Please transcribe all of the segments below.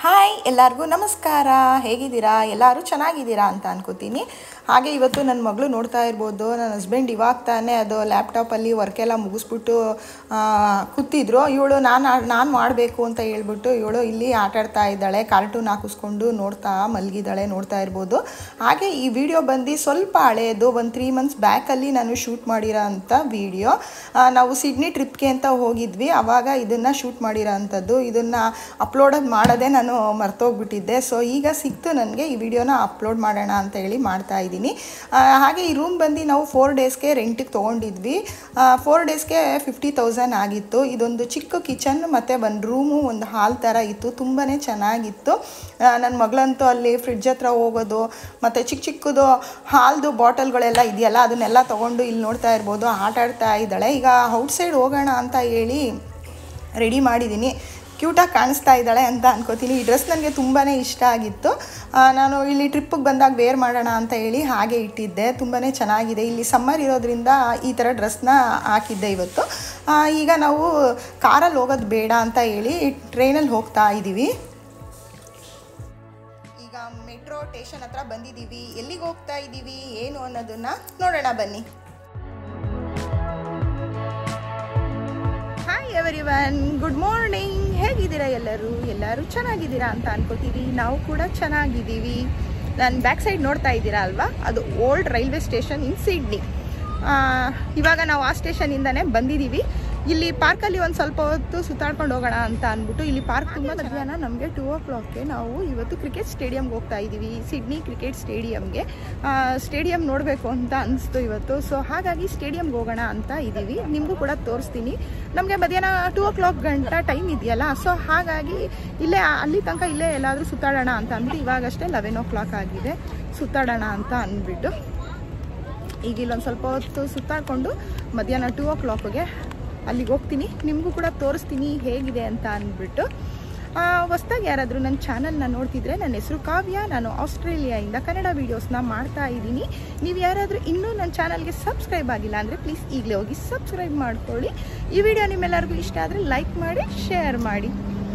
hi ಎಲ್ಲರಿಗೂ ನಮಸ್ಕಾರ ಹೇಗಿದ್ದೀರಾ ಎಲ್ಲರೂ ಚೆನ್ನಾಗಿದ್ದೀರಾ ಅಂತ ಅನ್ಕೋತೀನಿ ಹಾಗೆ ಇವತ್ತು ನನ್ನ ಮಗಳು ನೋಡ್ತಾ ಇರ್ಬೋದು ನನ್ನ ಹಸ್ಬೆಂಡ್ ಇವಾಗ ತಾನೇ ಅದು ಲ್ಯಾಪ್ಟಾಪಲ್ಲಿ ವರ್ಕೆಲ್ಲ ಮುಗಿಸ್ಬಿಟ್ಟು ಆ, ಕೂತಿದ್ರು ಇವಳು ನಾನು ನಾನು ಮಾಡಬೇಕು ಅಂತ ಹೇಳ್ಬಿಟ್ಟು ಇವಳು ಇಲ್ಲಿ ಆಟ ಆಡ್ತಾ ಇದ್ದಾಳೆ ಕಾರ್ಟೂನ್ ಹಾಕಿಸ್ಕೊಂಡು ನೋಡ್ತಾ ಮಲಗಿದ್ದಾಳೆ ನೋಡ್ತಾ ಇರ್ಬೋದು ಹಾಗೆ ಈ ವಿಡಿಯೋ ಬಂದು ಸ್ವಲ್ಪ ಹಳೆಯದು ಒಂದು ತ್ರೀ ಮಂತ್ಸ್ ಬ್ಯಾಕಲ್ಲಿ ನಾನು ಶೂಟ್ ಮಾಡಿರೋ ಅಂಥ ವಿಡಿಯೋ ನಾವು ಸಿಡ್ನಿ ಟ್ರಿಪ್ಗೆ ಅಂತ ಹೋಗಿದ್ವಿ ಆವಾಗ ಇದನ್ನು ಶೂಟ್ ಮಾಡಿರೋ ಅಂಥದ್ದು ಇದನ್ನು ಅಪ್ಲೋಡ್ ಮಾಡೋದೇ ನಾನು ಮರ್ತೋಗ್ಬಿಟ್ಟಿದ್ದೆ ಸೊ ಈಗ ಸಿಕ್ತು ನನಗೆ ಈ ವಿಡಿಯೋನ ಅಪ್ಲೋಡ್ ಮಾಡೋಣ ಅಂತ ಹೇಳಿ ಮಾಡ್ತಾ ಇದ್ದೀನಿ ಆ, ಹಾಗೆ ಈ ರೂಮ್ ಬಂದು ನಾವು ಫೋರ್ ಡೇಸ್ಗೆ ರೆಂಟಿಗೆ ತೊಗೊಂಡಿದ್ವಿ ಫೋರ್ ಡೇಸ್ಗೆ ಫಿಫ್ಟಿ ತೌಸಂಡ್ ಆಗಿತ್ತು ಇದೊಂದು ಚಿಕ್ಕ ಕಿಚನ್ ಮತ್ತು ಒಂದು ರೂಮು ಒಂದು ಹಾಲ್ ಥರ ಇತ್ತು ತುಂಬಾ ಚೆನ್ನಾಗಿತ್ತು ನನ್ನ ಮಗಳಂತೂ ಅಲ್ಲಿ ಫ್ರಿಡ್ಜ್ ಹತ್ರ ಹೋಗೋದು ಮತ್ತು ಚಿಕ್ಕ ಚಿಕ್ಕದು ಹಾಲ್ದು ಬಾಟಲ್ಗಳೆಲ್ಲ ಇದೆಯಲ್ಲ ಅದನ್ನೆಲ್ಲ ತೊಗೊಂಡು ಇಲ್ಲಿ ನೋಡ್ತಾ ಇರ್ಬೋದು ಆಟ ಆಡ್ತಾ ಇದ್ದಾಳೆ ಈಗ ಔಟ್ಸೈಡ್ ಹೋಗೋಣ ಅಂತ ಹೇಳಿ ರೆಡಿ ಮಾಡಿದ್ದೀನಿ ಕ್ಯೂಟಾಗಿ ಕಾಣಿಸ್ತಾ ಇದ್ದಾಳೆ ಅಂತ ಅನ್ಕೋತೀನಿ ಈ ಡ್ರೆಸ್ ನನಗೆ ತುಂಬಾ ಇಷ್ಟ ಆಗಿತ್ತು ಆ, ನಾನು ಇಲ್ಲಿ ಟ್ರಿಪ್ಪಿಗೆ ಬಂದಾಗ ವೇರ್ ಮಾಡೋಣ ಅಂತ ಹೇಳಿ ಹಾಗೆ ಇಟ್ಟಿದ್ದೆ ತುಂಬಾ ಚೆನ್ನಾಗಿದೆ ಇಲ್ಲಿ ಸಮ್ಮರ್ ಇರೋದ್ರಿಂದ ಈ ಥರ ಡ್ರೆಸ್ನ ಹಾಕಿದ್ದೆ ಇವತ್ತು ಆ, ಈಗ ನಾವು ಕಾರಲ್ಲಿ ಹೋಗೋದು ಬೇಡ ಅಂತ ಹೇಳಿ ಟ್ರೈನಲ್ಲಿ ಹೋಗ್ತಾ ಇದ್ದೀವಿ ಈಗ ಮೆಟ್ರೋ ಸ್ಟೇಷನ್ ಹತ್ರ ಬಂದಿದ್ದೀವಿ ಎಲ್ಲಿಗೆ ಹೋಗ್ತಾ ಇದ್ದೀವಿ ಏನು ಅನ್ನೋದನ್ನ ನೋಡೋಣ ಬನ್ನಿ hi everyone good morning ಹೇಗಿದ್ದೀರಾ ಎಲ್ಲರೂ ಎಲ್ಲರೂ ಚೆನ್ನಾಗಿದ್ದೀರಾ ಅಂತ ಅನ್ಕೋತೀವಿ ನಾವು ಕೂಡ ಚೆನ್ನಾಗಿದ್ದೀವಿ ನಾನು ಬ್ಯಾಕ್ ಸೈಡ್ ನೋಡ್ತಾ ಇದ್ದೀರಾ ಅಲ್ವಾ ಅದು old railway station in Sydney ಆ, ಇವಾಗ ನಾವು ಆ ಸ್ಟೇಷನಿಂದನೇ ಬಂದಿದ್ದೀವಿ ಇಲ್ಲಿ ಪಾರ್ಕಲ್ಲಿ ಒಂದು ಸ್ವಲ್ಪ ಹೊತ್ತು ಸುತ್ತಾಡ್ಕೊಂಡು ಹೋಗೋಣ ಅಂತ ಅಂದ್ಬಿಟ್ಟು ಇಲ್ಲಿ ಪಾರ್ಕ್ ತುಂಬ ಮಧ್ಯಾಹ್ನ ನಮಗೆ ಟೂ ಓ ಕ್ಲಾಕ್ಗೆ ನಾವು ಇವತ್ತು ಕ್ರಿಕೆಟ್ ಸ್ಟೇಡಿಯಮ್ಗೆ ಹೋಗ್ತಾ ಇದ್ದೀವಿ ಸಿಡ್ನಿ ಕ್ರಿಕೆಟ್ ಸ್ಟೇಡಿಯಮ್ಗೆ ಸ್ಟೇಡಿಯಂ ನೋಡಬೇಕು ಅಂತ ಅನಿಸ್ತು ಇವತ್ತು ಸೊ ಹಾಗಾಗಿ ಸ್ಟೇಡಿಯಮ್ಗೆ ಹೋಗೋಣ ಅಂತ ಇದ್ದೀವಿ ನಿಮಗೂ ಕೂಡ ತೋರಿಸ್ತೀನಿ ನಮಗೆ ಮಧ್ಯಾಹ್ನ ಟೂ ಓ ಕ್ಲಾಕ್ ಗಂಟ ಟೈಮ್ ಇದೆಯಲ್ಲ ಸೊ ಹಾಗಾಗಿ ಇಲ್ಲೇ ಅಲ್ಲಿ ತನಕ ಇಲ್ಲೇ ಎಲ್ಲಾದರೂ ಸುತ್ತಾಡೋಣ ಅಂತ ಅಂದ್ಬಿಟ್ಟು ಇವಾಗಷ್ಟೇ ಲೆವೆನ್ ಓ ಕ್ಲಾಕ್ ಆಗಿದೆ ಸುತ್ತಾಡೋಣ ಅಂತ ಅಂದ್ಬಿಟ್ಟು ಈಗ ಇಲ್ಲೊಂದು ಸ್ವಲ್ಪ ಹೊತ್ತು ಸುತ್ತಾಡಿಕೊಂಡು ಮಧ್ಯಾಹ್ನ ಟೂ ಓ ಕ್ಲಾಕ್ಗೆ ಅಲ್ಲಿಗೆ ಹೋಗ್ತೀನಿ ನಿಮಗೂ ಕೂಡ ತೋರಿಸ್ತೀನಿ ಹೇಗಿದೆ ಅಂತ ಅಂದ್ಬಿಟ್ಟು ಹೊಸ್ದಾಗಿ ಯಾರಾದರೂ ನನ್ನ ಚಾನಲ್ನ ನೋಡ್ತಿದ್ರೆ ನನ್ನ ಹೆಸರು ಕಾವ್ಯ ನಾನು ಆಸ್ಟ್ರೇಲಿಯಾಯಿಂದ ಕನ್ನಡ ವೀಡಿಯೋಸ್ನ ಮಾಡ್ತಾ ಇದ್ದೀನಿ ನೀವು ಯಾರಾದರೂ ಇನ್ನೂ ನನ್ನ ಚಾನಲ್ಗೆ ಸಬ್ಸ್ಕ್ರೈಬ್ ಆಗಿಲ್ಲ ಅಂದರೆ ಪ್ಲೀಸ್ ಈಗಲೇ ಹೋಗಿ ಸಬ್ಸ್ಕ್ರೈಬ್ ಮಾಡ್ಕೊಳ್ಳಿ ಈ ವಿಡಿಯೋ ನಿಮ್ಮೆಲ್ಲರಿಗೂ ಇಷ್ಟ ಆದರೆ ಲೈಕ್ ಮಾಡಿ ಶೇರ್ ಮಾಡಿ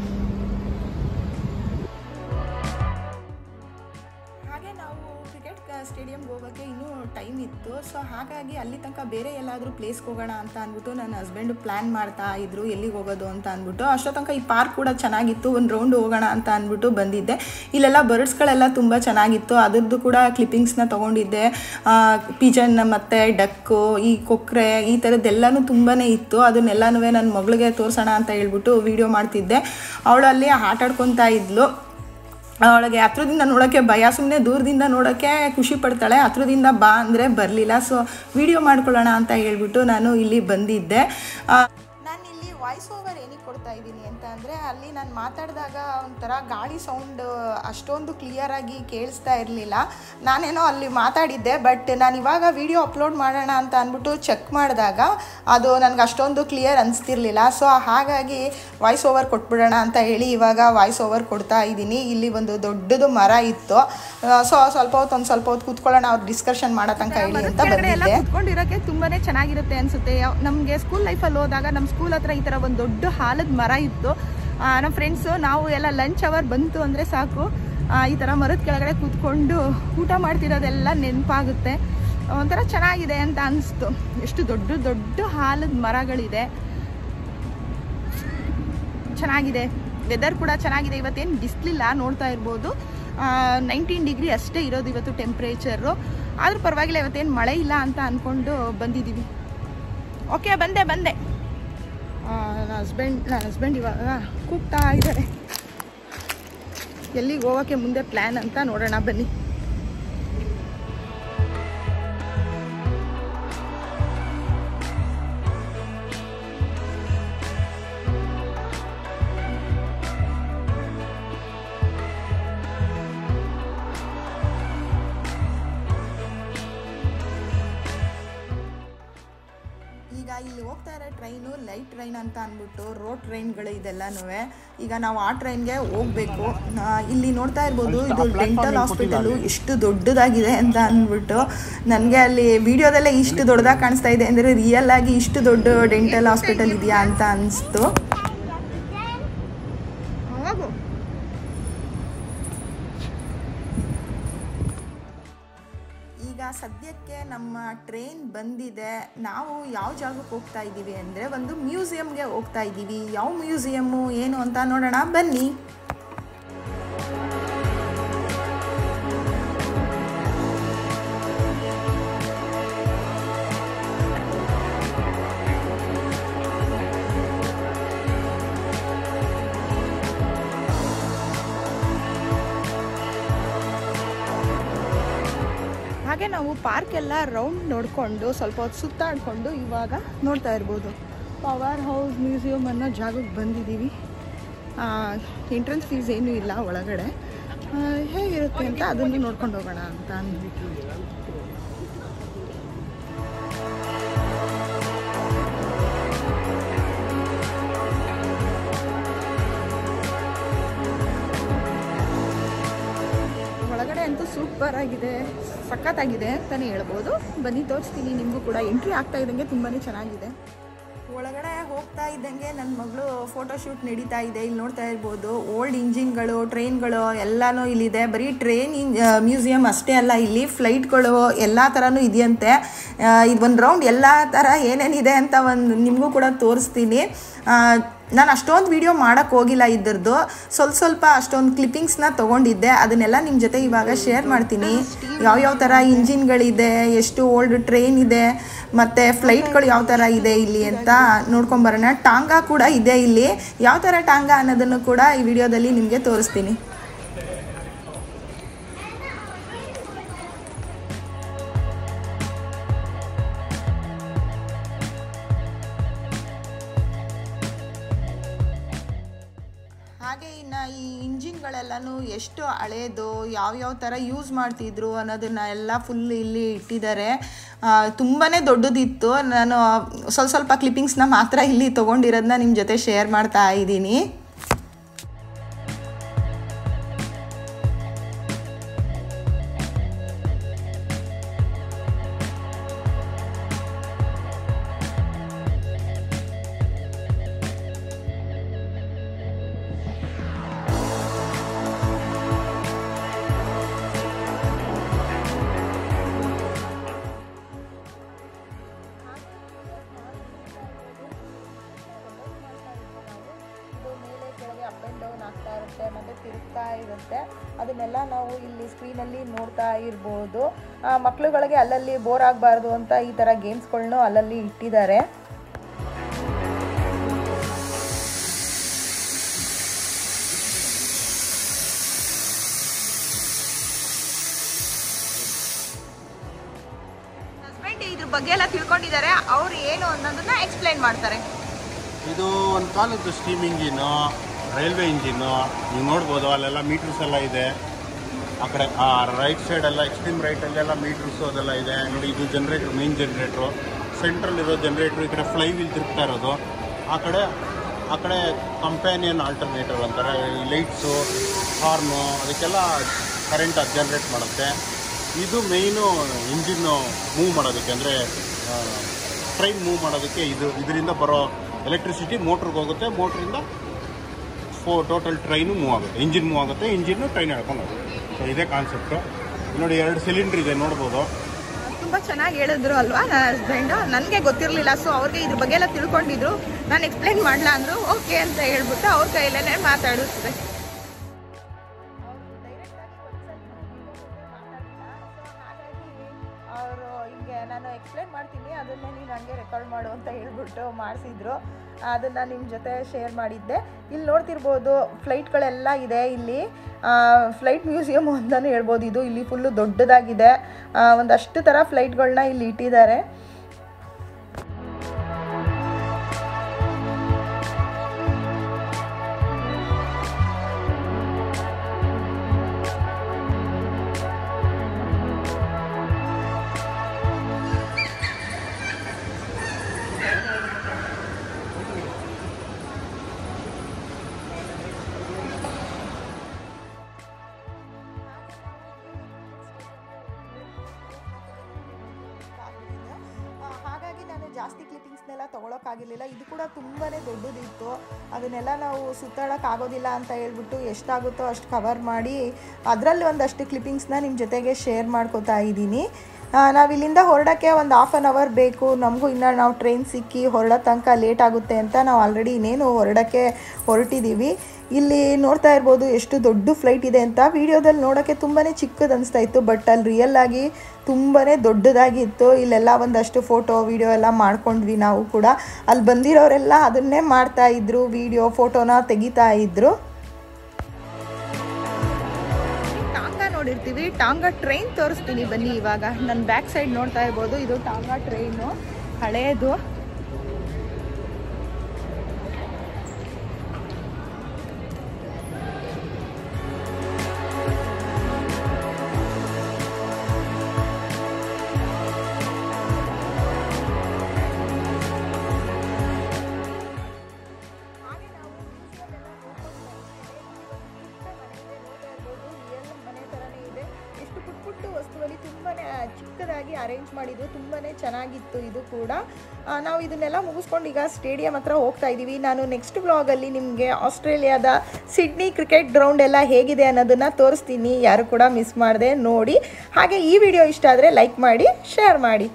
ಹಾಗೆ ನಾವು ಕ್ರಿಕೆಟ್ ಸ್ಟೇಡಿಯಮ್ಗೆ ಹೋಗೋಕ್ಕೆ ಇನ್ನೂ ಟೈಮ್ ಇತ್ತು ಸೊ ಹಾಗಾಗಿ ಅಲ್ಲಿ ತನಕ ಬೇರೆ ಎಲ್ಲಾದರೂ ಪ್ಲೇಸ್ಗೆ ಹೋಗೋಣ ಅಂತ ಅಂದ್ಬಿಟ್ಟು ನನ್ನ ಹಸ್ಬೆಂಡು ಪ್ಲ್ಯಾನ್ ಮಾಡ್ತಾ ಇದ್ರು ಎಲ್ಲಿಗೆ ಹೋಗೋದು ಅಂತ ಅಂದ್ಬಿಟ್ಟು ಅಷ್ಟೋ ತನಕ ಈ ಪಾರ್ಕ್ ಕೂಡ ಚೆನ್ನಾಗಿತ್ತು ಒಂದು ರೌಂಡ್ ಹೋಗೋಣ ಅಂತ ಅಂದ್ಬಿಟ್ಟು ಬಂದಿದ್ದೆ ಇಲ್ಲೆಲ್ಲ ಬರ್ಡ್ಸ್ಗಳೆಲ್ಲ ತುಂಬ ಚೆನ್ನಾಗಿತ್ತು ಅದ್ರದ್ದು ಕೂಡ ಕ್ಲಿಪ್ಪಿಂಗ್ಸ್ನ ತೊಗೊಂಡಿದ್ದೆ ಪಿಜನ್ ಮತ್ತು ಡಕ್ಕು ಈ ಕೊಕ್ರೆ ಈ ಥರದ್ದೆಲ್ಲನೂ ತುಂಬಾ ಇತ್ತು ಅದನ್ನೆಲ್ಲನೂ ನನ್ನ ಮಗಳಿಗೆ ತೋರಿಸೋಣ ಅಂತ ಹೇಳ್ಬಿಟ್ಟು ವೀಡಿಯೋ ಮಾಡ್ತಿದ್ದೆ ಅವಳು ಅಲ್ಲಿ ಆಟ ಆಡ್ಕೊತಾ ಇದ್ಲು ಅವಳಿಗೆ ಹತ್ರದಿಂದ ನೋಡೋಕ್ಕೆ ಭಯ ಸುಮ್ಮನೆ ದೂರದಿಂದ ನೋಡೋಕ್ಕೆ ಖುಷಿ ಪಡ್ತಾಳೆ ಹತ್ರದಿಂದ ಬಾ ಅಂದರೆ ಬರಲಿಲ್ಲ ಸೊ ವಿಡಿಯೋ ಮಾಡ್ಕೊಳ್ಳೋಣ ಅಂತ ಹೇಳ್ಬಿಟ್ಟು ನಾನು ಇಲ್ಲಿ ಬಂದಿದ್ದೆ ನಾನು ಇಲ್ಲಿ ವಾಯ್ಸ್ ಓವರ್ ಏನಕ್ಕೆ ಕೊಡ್ತಾ ಇದ್ದೀನಿ ಅಂತ ಅಂದರೆ ಅಲ್ಲಿ ನಾನು ಮಾತಾಡಿದಾಗ ಒಂಥರ ಗಾಳಿ ಸೌಂಡ್ ಅಷ್ಟೊಂದು ಕ್ಲಿಯರಾಗಿ ಕೇಳಿಸ್ತಾ ಇರಲಿಲ್ಲ ನಾನೇನೋ ಅಲ್ಲಿ ಮಾತಾಡಿದ್ದೆ ಬಟ್ ನಾನು ಇವಾಗ ವಿಡಿಯೋ ಅಪ್ಲೋಡ್ ಮಾಡೋಣ ಅಂತ ಅಂದ್ಬಿಟ್ಟು ಚೆಕ್ ಮಾಡಿದಾಗ ಅದು ನನಗೆ ಅಷ್ಟೊಂದು ಕ್ಲಿಯರ್ ಅನಿಸ್ತಿರ್ಲಿಲ್ಲ ಸೊ ಹಾಗಾಗಿ ವಾಯ್ಸ್ ಓವರ್ ಕೊಟ್ಬಿಡೋಣ ಅಂತ ಹೇಳಿ ಇವಾಗ ವಾಯ್ಸ್ ಓವರ್ ಕೊಡ್ತಾ ಇದ್ದೀನಿ ಇಲ್ಲಿ ಒಂದು ದೊಡ್ಡದು ಮರ ಇತ್ತು ಸೊ ಸ್ವಲ್ಪ ಹೊತ್ತು ಒಂದು ಸ್ವಲ್ಪ ಹೊತ್ತು ಕೂತ್ಕೊಳ್ಳೋಣ ಅವ್ರು ಡಿಸ್ಕಷನ್ ಮಾಡೋ ತನಕ ಹೇಳಿ ಅಂತ ಬಂದಿದ್ದೆ ಕುತ್ಕೊಂಡಿರೋಕೆ ತುಂಬಾನೇ ಚೆನ್ನಾಗಿರುತ್ತೆ ಅನ್ಸುತ್ತೆ ಯಾವ- ನಮ್ಗೆ ಸ್ಕೂಲ್ ಲೈಫಲ್ಲಿ ಹೋದಾಗ ನಮ್ಮ ಸ್ಕೂಲ್ ಹತ್ರ ಈ ತರ ಒಂದು ದೊಡ್ಡ ಹಾಲದ ಮರ ಇತ್ತು ಆ, ನಮ್ಮ ಫ್ರೆಂಡ್ಸು ನಾವು ಎಲ್ಲ ಲಂಚ್ ಅವರ್ ಬಂತು ಅಂದ್ರೆ ಸಾಕು ಆ, ಈ ತರ ಮರದ ಕೆಳಗಡೆ ಕೂತ್ಕೊಂಡು ಊಟ ಮಾಡ್ತಿರೋದೆಲ್ಲ ನೆನಪಾಗುತ್ತೆ ಒಂಥರ ಚೆನ್ನಾಗಿದೆ ಅಂತ ಅನಿಸ್ತು ಎಷ್ಟು ದೊಡ್ಡ ದೊಡ್ಡ ಹಾಲದ ಮರಗಳಿದೆ ಚೆನ್ನಾಗಿದೆ ವೆದರ್ ಕೂಡ ಚೆನ್ನಾಗಿದೆ ಇವತ್ತೇನು ಬಿಸಿಲಿಲ್ಲ ನೋಡ್ತಾ ಇರ್ಬೋದು ನೈನ್ಟೀನ್ ಡಿಗ್ರಿ ಅಷ್ಟೇ ಇರೋದು ಇವತ್ತು ಟೆಂಪ್ರೇಚರು ಆದ್ರೂ ಪರವಾಗಿಲ್ಲ ಇವತ್ತೇನು ಮಳೆ ಇಲ್ಲ ಅಂತ ಅಂದ್ಕೊಂಡು ಬಂದಿದ್ದೀವಿ ಓಕೆ ಬಂದೆ ಬಂದೆ ನನ್ನ ಹಸ್ಬೆಂಡ್ ನನ್ನ ಹಸ್ಬೆಂಡ್ ಇವಾಗ ಕೂಗ್ತಾ ಇದ್ದಾರೆ ಎಲ್ಲಿಗೆ ಹೋಗೋಕ್ಕೆ ಮುಂದೆ ಪ್ಲ್ಯಾನ್ ಅಂತ ನೋಡೋಣ ಬನ್ನಿ ಈಗ ಇಲ್ಲಿ ಹೋಗ್ತಾ ಇರೋ ಟ್ರೈನು ಲೈಟ್ ಟ್ರೈನ್ ಅಂತ ಅಂದ್ಬಿಟ್ಟು ರೋಡ್ ಟ್ರೈನ್ಗಳು ಇದೆಲ್ಲನೂ ಈಗ ನಾವು ಆ ಟ್ರೈನ್ಗೆ ಹೋಗ್ಬೇಕು ಆ, ಇಲ್ಲಿ ನೋಡ್ತಾ ಇರ್ಬೋದು ಇದು ಡೆಂಟಲ್ ಹಾಸ್ಪಿಟಲು ಎಷ್ಟು ದೊಡ್ಡದಾಗಿದೆ ಅಂತ ಅಂದ್ಬಿಟ್ಟು ನನಗೆ ಅಲ್ಲಿ ವಿಡಿಯೋದಲ್ಲೇ ಇಷ್ಟು ದೊಡ್ಡದಾಗಿ ಕಾಣಿಸ್ತಾ ಇದೆ ಅಂದರೆ ರಿಯಲ್ ಆಗಿ ಇಷ್ಟು ದೊಡ್ಡ ಡೆಂಟಲ್ ಹಾಸ್ಪಿಟಲ್ ಇದೆಯಾ ಅಂತ ಅನಿಸ್ತು ಹೋಗು ಸದ್ಯಕ್ಕೆ ನಮ್ಮ ಟ್ರೈನ್ ಬಂದಿದೆ ನಾವು ಯಾವ ಜಾಗಕ್ಕೆ ಹೋಗ್ತಾ ಇದ್ದೀವಿ ಅಂದರೆ ಒಂದು ಮ್ಯೂಸಿಯಮ್ಗೆ ಹೋಗ್ತಾ ಇದ್ದೀವಿ ಯಾವ ಮ್ಯೂಸಿಯಮ್ಮು ಏನು ಅಂತ ನೋಡೋಣ ಬನ್ನಿ ಹಾಗೆ ನಾವು ಪಾರ್ಕ್ ಎಲ್ಲ ರೌಂಡ್ ನೋಡಿಕೊಂಡು ಸ್ವಲ್ಪ ಹೊತ್ತು ಸುತ್ತಾಡಿಕೊಂಡು ಇವಾಗ ನೋಡ್ತಾ ಇರ್ಬೋದು ಪವರ್ ಹೌಸ್ ಮ್ಯೂಸಿಯಂ ಅನ್ನೋ ಜಾಗಕ್ಕೆ ಬಂದಿದ್ದೀವಿ ಎಂಟ್ರೆನ್ಸ್ ಫೀಸ್ ಏನೂ ಇಲ್ಲ ಒಳಗಡೆ ಆ, ಹೇಗಿರುತ್ತೆ ಅಂತ ಅದನ್ನು ನೋಡ್ಕೊಂಡು ಹೋಗೋಣ ಅಂತ ಅಂದ್ಬಿಟ್ಟು ಒಳಗಡೆ ಅಂತೂ ಸೂಪರ್ ಆಗಿದೆ ಸಖತ್ತಾಗಿದೆ ಅಂತಲೇ ಹೇಳ್ಬೋದು ಬನ್ನಿ ತೋರಿಸ್ತೀನಿ ನಿಮಗೂ ಕೂಡ ಎಂಟ್ರಿ ಆಗ್ತಾ ಇದ್ದಂಗೆ ತುಂಬಾ ಚೆನ್ನಾಗಿದೆ ಒಳಗಡೆ ಹೋಗ್ತಾ ಇದ್ದಂಗೆ ನನ್ನ ಮಗಳು ಫೋಟೋಶೂಟ್ ನಡೀತಾ ಇದೆ ಇಲ್ಲಿ ನೋಡ್ತಾ ಇರ್ಬೋದು ಓಲ್ಡ್ ಇಂಜಿನ್ಗಳು ಟ್ರೈನ್ಗಳು ಎಲ್ಲನೂ ಇಲ್ಲಿದೆ ಬರೀ ಟ್ರೈನ್ ಇನ್ ಮ್ಯೂಸಿಯಂ ಅಷ್ಟೇ ಅಲ್ಲ ಇಲ್ಲಿ ಫ್ಲೈಟ್ಗಳು ಎಲ್ಲ ಥರನೂ ಇದೆಯಂತೆ ಇದು ಒಂದು ರೌಂಡ್ ಎಲ್ಲ ಥರ ಏನೇನಿದೆ ಅಂತ ಒಂದು ನಿಮಗೂ ಕೂಡ ತೋರಿಸ್ತೀನಿ ನಾನು ಅಷ್ಟೊಂದು ವಿಡಿಯೋ ಮಾಡೋಕ್ಕೆ ಹೋಗಿಲ್ಲ ಇದ್ರದ್ದು ಸ್ವಲ್ಪ ಸ್ವಲ್ಪ ಅಷ್ಟೊಂದು ಕ್ಲಿಪ್ಪಿಂಗ್ಸ್ನ ತೊಗೊಂಡಿದ್ದೆ ಅದನ್ನೆಲ್ಲ ನಿಮ್ಮ ಜೊತೆ ಇವಾಗ ಶೇರ್ ಮಾಡ್ತೀನಿ ಯಾವ್ಯಾವ ಥರ ಇಂಜಿನ್ಗಳಿದೆ ಎಷ್ಟು ಓಲ್ಡ್ ಟ್ರೈನ್ ಇದೆ ಮತ್ತು ಫ್ಲೈಟ್ಗಳು ಯಾವ ಥರ ಇದೆ ಇಲ್ಲಿ ಅಂತ ನೋಡ್ಕೊಂಬರೋಣ ಟಾಂಗಾ ಕೂಡ ಇದೆ ಇಲ್ಲಿ ಯಾವ ಥರ ಟಾಂಗಾ ಅನ್ನೋದನ್ನು ಕೂಡ ಈ ವಿಡಿಯೋದಲ್ಲಿ ನಿಮಗೆ ತೋರಿಸ್ತೀನಿ ಹಾಗೆ ಇನ್ನು ಈ ಇಂಜಿನ್ಗಳೆಲ್ಲನೂ ಎಷ್ಟು ಹಳೇದು ಯಾವ್ಯಾವ ಥರ ಯೂಸ್ ಮಾಡ್ತಿದ್ರು ಅನ್ನೋದನ್ನ ಎಲ್ಲ ಫುಲ್ ಇಲ್ಲಿ ಇಟ್ಟಿದ್ದಾರೆ ತುಂಬಾ ದೊಡ್ಡದಿತ್ತು ನಾನು ಸ್ವಲ್ಪ ಸ್ವಲ್ಪ ಕ್ಲಿಪ್ಪಿಂಗ್ಸ್ನ ಮಾತ್ರ ಇಲ್ಲಿ ತೊಗೊಂಡಿರೋದನ್ನ ನಿಮ್ಮ ಜೊತೆ ಶೇರ್ ಮಾಡ್ತಾ ಇದ್ದೀನಿ ಇದು ಮೇಲೆ ಕೆಳಗೆ ಅಪ್ ಆ್ಯಂಡ್ ಡೌನ್ ಆಗ್ತಾ ಇರುತ್ತೆ ಮತ್ತು ತಿರುಗ್ತಾ ಇರುತ್ತೆ ಅದನ್ನೆಲ್ಲ ನಾವು ಇಲ್ಲಿ ಸ್ಕ್ರೀನಲ್ಲಿ ನೋಡ್ತಾ ಇರ್ಬೋದು ಆ, ಮಕ್ಳುಗಳಿಗೆ ಅಲ್ಲಲ್ಲಿ ಬೋರ್ ಆಗಬಾರ್ದು ಅಂತ ಈ ಥರ ಗೇಮ್ಸ್ಗಳ್ನು ಅಲ್ಲಲ್ಲಿ ಇಟ್ಟಿದ್ದಾರೆ ಹಸ್ಬೆಂಡ್ ಇದ್ರ ಬಗ್ಗೆ ಎಲ್ಲ ತಿಳ್ಕೊಂಡಿದ್ದಾರೆ ಅವ್ರು ಏನು ಅನ್ನೋದನ್ನ ಎಕ್ಸ್ಪ್ಲೈನ್ ಮಾಡ್ತಾರೆ ಇದು ಒಂದು ಕಾಲದ್ದು ಸ್ಟೀಮ್ ಇಂಜಿನ್ನು ರೈಲ್ವೆ ಇಂಜಿನ್ನು ನೀವು ನೋಡ್ಬೋದು ಅಲ್ಲೆಲ್ಲ ಮೀಟರ್ಸ್ ಎಲ್ಲ ಇದೆ ಆ ಕಡೆ ಆ ರೈಟ್ ಸೈಡ್ ಎಲ್ಲ ಎಕ್ಸ್ಟ್ರೀಮ್ ರೈಟಲ್ಲೆಲ್ಲ ಮೀಟರ್ಸು ಅದೆಲ್ಲ ಇದೆ ನೋಡಿ ಇದು ಜನ್ರೇಟ್ರ್ ಮೇನ್ ಜನ್ರೇಟ್ರು ಸೆಂಟ್ರಲ್ ಇರೋ ಜನ್ರೇಟ್ರು ಈ ಕಡೆ ಫ್ಲೈ ವೀಲ್ ತಿರುಗ್ತಾ ಇರೋದು ಆ ಕಡೆ ಆ ಕಡೆ ಕಂಪ್ಯಾನಿಯನ್ ಆಲ್ಟರ್ನೇಟರ್ ಅಂತಾರೆ ಈ ಲೈಟ್ಸು ಹಾರ್ನು ಅದಕ್ಕೆಲ್ಲ ಕರೆಂಟ್ ಅದು ಜನ್ರೇಟ್ ಮಾಡುತ್ತೆ ಇದು ಮೇಯ್ನು ಇಂಜಿನ್ನು ಮೂವ್ ಮಾಡೋದಕ್ಕೆ ಅಂದರೆ ಟ್ರೈನ್ ಮೂವ್ ಮಾಡೋದಕ್ಕೆ ಇದು ಇದರಿಂದ ಬರೋ ಎಲೆಕ್ಟ್ರಿಸಿಟಿ ಮೋಟ್ರಿಗೆ ಹೋಗುತ್ತೆ ಮೋಟ್ರಿಂದ ಫೋ ಟೋಟಲ್ ಟ್ರೈನು ಮೂವ್ ಆಗುತ್ತೆ ಇಂಜಿನ್ ಮೂವ್ ಆಗುತ್ತೆ ಇಂಜಿನ್ನು ಟ್ರೈನ್ ಹೇಳ್ಕೊಂಡು ಹೋಗುತ್ತೆ ಸೊ ಇದೇ ಕಾನ್ಸೆಪ್ಟು ನೋಡಿ ಎರಡು ಸಿಲಿಂಡ್ರ್ ಇದೆ ನೋಡ್ಬೋದು ತುಂಬಾ ಚೆನ್ನಾಗಿ ಹೇಳಿದ್ರು ಅಲ್ವಾ ನನ್ನ ಹಸ್ಬೆಂಡ್ ನನಗೆ ಗೊತ್ತಿರಲಿಲ್ಲ ಸೊ ಅವ್ರಿಗೆ ಇದ್ರ ಬಗ್ಗೆ ಎಲ್ಲ ತಿಳ್ಕೊಂಡಿದ್ರು ನಾನು ಎಕ್ಸ್ಪ್ಲೈನ್ ಮಾಡಲ ಅಂದ್ರು ಓಕೆ ಅಂತ ಹೇಳ್ಬಿಟ್ಟು ಅವ್ರ ಕೈಲೇ ಮಾತಾಡಿಸ್ದೆ ಅವರು ಹಿಂಗೆ ನಾನು ಎಕ್ಸ್ಪ್ಲೈನ್ ಮಾಡ್ತೀನಿ ಅದನ್ನೇ ನೀನು ಹಂಗೆ ರೆಕಾರ್ಡ್ ಮಾಡು ಅಂತ ಹೇಳ್ಬಿಟ್ಟು ಮಾಡಿಸಿದ್ರು ಅದನ್ನು ನಿಮ್ಮ ಜೊತೆ ಶೇರ್ ಮಾಡಿದ್ದೆ ಇಲ್ಲಿ ನೋಡ್ತಿರ್ಬೋದು ಫ್ಲೈಟ್ಗಳೆಲ್ಲ ಇದೆ ಇಲ್ಲಿ ಫ್ಲೈಟ್ ಮ್ಯೂಸಿಯಮ್ ಅಂತಲೇ ಹೇಳ್ಬೋದು ಇದು ಇಲ್ಲಿ ಫುಲ್ಲು ದೊಡ್ಡದಾಗಿದೆ ಆ, ಒಂದಷ್ಟು ಥರ ಫ್ಲೈಟ್ಗಳನ್ನ ಇಲ್ಲಿ ಇಟ್ಟಿದ್ದಾರೆ ಎಲ್ಲ ತೊಗೊಳಕ್ಕಾಗಿರಲಿಲ್ಲ ಇದು ಕೂಡ ತುಂಬಾ ದೊಡ್ಡದಿತ್ತು ಅದನ್ನೆಲ್ಲ ನಾವು ಸುತ್ತಾಡೋಕ್ಕಾಗೋದಿಲ್ಲ ಅಂತ ಹೇಳ್ಬಿಟ್ಟು ಎಷ್ಟಾಗುತ್ತೋ ಅಷ್ಟು ಕವರ್ ಮಾಡಿ ಅದರಲ್ಲಿ ಒಂದಷ್ಟು ಕ್ಲಿಪ್ಪಿಂಗ್ಸ್ನ ನಿಮ್ಮ ಜೊತೆಗೆ ಶೇರ್ ಮಾಡ್ಕೋತಾ ಇದ್ದೀನಿ ನಾವು ಇಲ್ಲಿಂದ ಹೊರಡೋಕ್ಕೆ ಒಂದು ಹಾಫ್ ಆನ್ ಅವರ್ ಬೇಕು ನಮಗೂ ಇನ್ನು ನಾವು ಟ್ರೈನ್ ಸಿಕ್ಕಿ ಹೊರಡೋ ತನಕ ಲೇಟ್ ಆಗುತ್ತೆ ಅಂತ ನಾವು ಆಲ್ರೆಡಿ ಇನ್ನೇನು ಹೊರಡೋಕ್ಕೆ ಹೊರಟಿದ್ದೀವಿ ಇಲ್ಲಿ ನೋಡ್ತಾ ಇರ್ಬೋದು ಎಷ್ಟು ದೊಡ್ಡ ಫ್ಲೈಟ್ ಇದೆ ಅಂತ ವಿಡಿಯೋದಲ್ಲಿ ನೋಡೋಕ್ಕೆ ತುಂಬಾ ಚಿಕ್ಕದು ಅನಿಸ್ತಾ ಇತ್ತು ಬಟ್ ಅಲ್ಲಿ ರಿಯಲ್ ಆಗಿ ತುಂಬಾ ದೊಡ್ಡದಾಗಿತ್ತು ಇಲ್ಲೆಲ್ಲ ಒಂದಷ್ಟು ಫೋಟೋ ವಿಡಿಯೋ ಎಲ್ಲ ಮಾಡ್ಕೊಂಡ್ವಿ ನಾವು ಕೂಡ ಅಲ್ಲಿ ಬಂದಿರೋರೆಲ್ಲ ಅದನ್ನೇ ಮಾಡ್ತಾ ಇದ್ರು ವಿಡಿಯೋ ಫೋಟೋನ ತೆಗಿತಾ ಇದ್ರು ಟಾಂಗಾ ನೋಡಿರ್ತೀವಿ ಟಾಂಗಾ ಟ್ರೈನ್ ತೋರಿಸ್ತೀನಿ ಬನ್ನಿ ಇವಾಗ ನನ್ನ ಬ್ಯಾಕ್ ಸೈಡ್ ನೋಡ್ತಾ ಇರ್ಬೋದು ಇದು ಟಾಂಗಾ ಟ್ರೈನು ಹಳೇದು ಎಷ್ಟು ಪುಟ್ಟ ಪುಟ್ಟ ವಸ್ತುವಲ್ಲಿ ತುಂಬಾ ಚಿಕ್ಕದಾಗಿ ಅರೇಂಜ್ ಮಾಡಿದ್ರು ತುಂಬಾ ಚೆನ್ನಾಗಿತ್ತು ಇದು ಕೂಡ ಆ, ನಾವು ಇದನ್ನೆಲ್ಲ ಮುಗಿಸ್ಕೊಂಡು ಈಗ ಸ್ಟೇಡಿಯಂ ಹತ್ರ ಹೋಗ್ತಾ ಇದ್ದೀವಿ ನಾನು ನೆಕ್ಸ್ಟ್ ವ್ಲಾಗಲ್ಲಿ ನಿಮಗೆ ಆಸ್ಟ್ರೇಲಿಯಾದ ಸಿಡ್ನಿ ಕ್ರಿಕೆಟ್ ಗ್ರೌಂಡ್ ಎಲ್ಲ ಹೇಗಿದೆ ಅನ್ನೋದನ್ನು ತೋರಿಸ್ತೀನಿ ಯಾರು ಕೂಡ ಮಿಸ್ ಮಾಡದೆ ನೋಡಿ ಹಾಗೆ ಈ ವಿಡಿಯೋ ಇಷ್ಟ ಆದರೆ ಲೈಕ್ ಮಾಡಿ ಶೇರ್ ಮಾಡಿ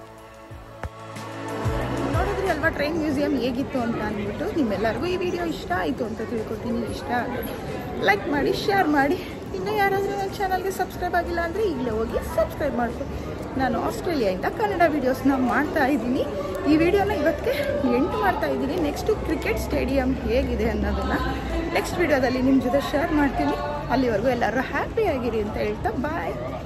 ನೋಡಿದ್ರಿ ಅಲ್ವಾ ಟ್ರೈನ್ ಮ್ಯೂಸಿಯಂ ಹೇಗಿತ್ತು ಅಂತ ಅಂದ್ಬಿಟ್ಟು ನಿಮ್ಮೆಲ್ಲರಿಗೂ ಈ ವಿಡಿಯೋ ಇಷ್ಟ ಆಯಿತು ಅಂತ ತಿಳ್ಕೊತೀನಿ ಇಷ್ಟ ಲೈಕ್ ಮಾಡಿ ಶೇರ್ ಮಾಡಿ ಇನ್ನು ಯಾರಾದರೂ ನನ್ನ ಚಾನಲ್ಗೆ ಸಬ್ಸ್ಕ್ರೈಬ್ ಆಗಿಲ್ಲ ಅಂದರೆ ಈಗಲೇ ಹೋಗಿ ಸಬ್ಸ್ಕ್ರೈಬ್ ಮಾಡ್ಕೊ ನಾನು ಆಸ್ಟ್ರೇಲಿಯಾಯಿಂದ ಕನ್ನಡ ವೀಡಿಯೋಸ್ನ ಮಾಡ್ತಾ ಇದ್ದೀನಿ ಈ ವಿಡಿಯೋನ ಇವತ್ತಿಗೆ ಎಂಟು ಮಾಡ್ತಾ ಇದ್ದೀನಿ ನೆಕ್ಸ್ಟು ಕ್ರಿಕೆಟ್ ಸ್ಟೇಡಿಯಂ ಹೇಗಿದೆ ಅನ್ನೋದನ್ನು ನೆಕ್ಸ್ಟ್ ವಿಡಿಯೋದಲ್ಲಿ ನಿಮ್ಮ ಜೊತೆ ಶೇರ್ ಮಾಡ್ತೀನಿ ಅಲ್ಲಿವರೆಗೂ ಎಲ್ಲರೂ ಹ್ಯಾಪಿಯಾಗಿರಿ ಅಂತ ಹೇಳ್ತಾ ಬಾಯ್